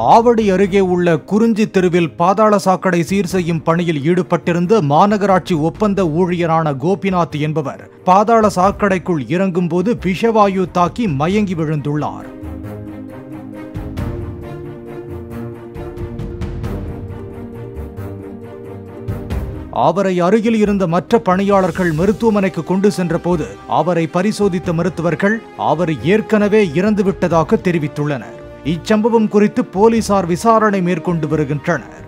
ஆவடி அருகே உள்ள குறிஞ்சி தெருவில் பாதாள சாக்கடை சீர் செய்யும் பணியில் ஈடுபட்டிருந்த மாநகராட்சி ஒப்பந்த ஊழியரான கோபிநாத் என்பவர் பாதாள சாக்கடைக்குள் இறங்கும்போது விஷவாயு தாக்கி மயங்கி விழுந்துள்ளார் அவரை அருகில் இருந்த மற்ற பணியாளர்கள் மருத்துவமனைக்கு கொண்டு சென்றபோது அவரை பரிசோதித்த மருத்துவர்கள் அவர் ஏற்கனவே இறந்துவிட்டதாக தெரிவித்துள்ளனர் இச்சம்பவம் குறித்து போலீசார் விசாரணை மேற்கொண்டு வருகின்றனர்